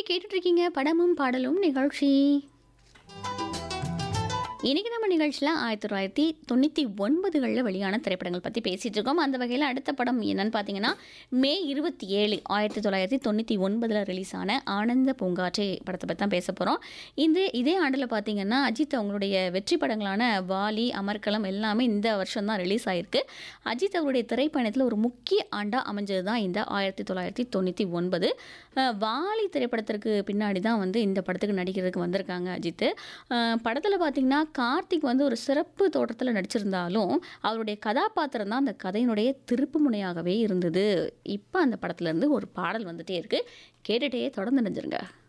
கேட்டுட்டு இருக்கீங்க படமும் பாடலும் நிகழ்ச்சி இன்னைக்கு நம்ம நிகழ்ச்சியில் ஆயிரத்தி தொள்ளாயிரத்தி தொண்ணூற்றி ஒன்பதுகளில் வெளியான திரைப்படங்கள் பற்றி பேசிகிட்டு இருக்கோம் அந்த வகையில் அடுத்த படம் என்னன்னு பார்த்தீங்கன்னா மே இருபத்தி ஏழு ஆயிரத்தி தொள்ளாயிரத்தி தொண்ணூற்றி ஒன்பதில் ரிலீஸ் ஆன ஆனந்த பூங்காற்றே படத்தை பற்றி தான் பேச போகிறோம் இந்த இதே ஆண்டில் பார்த்தீங்கன்னா அஜித் அவங்களுடைய வெற்றி படங்களான வாலி அமர்கலம் எல்லாமே இந்த வருஷம் தான் ரிலீஸ் ஆயிருக்கு அஜித் அவருடைய திரைப்பயணத்தில் ஒரு முக்கிய ஆண்டாக அமைஞ்சது தான் இந்த ஆயிரத்தி தொள்ளாயிரத்தி தொண்ணூற்றி ஒன்பது அஹ் வாலி திரைப்படத்திற்கு பின்னாடி தான் வந்து இந்த படத்துக்கு நடிக்கிறதுக்கு வந்திருக்காங்க அஜித் படத்தில் பார்த்தீங்கன்னா கார்த்திக் வந்து ஒரு சிறப்பு தோற்றத்தில் நடிச்சிருந்தாலும் அவருடைய கதாபாத்திரம் தான் அந்த கதையினுடைய திருப்பு முனையாகவே இருந்தது இப்போ அந்த படத்துலேருந்து ஒரு பாடல் வந்துட்டே இருக்கு கேட்டுகிட்டே தொடர்ந்து நினைஞ்சிருங்க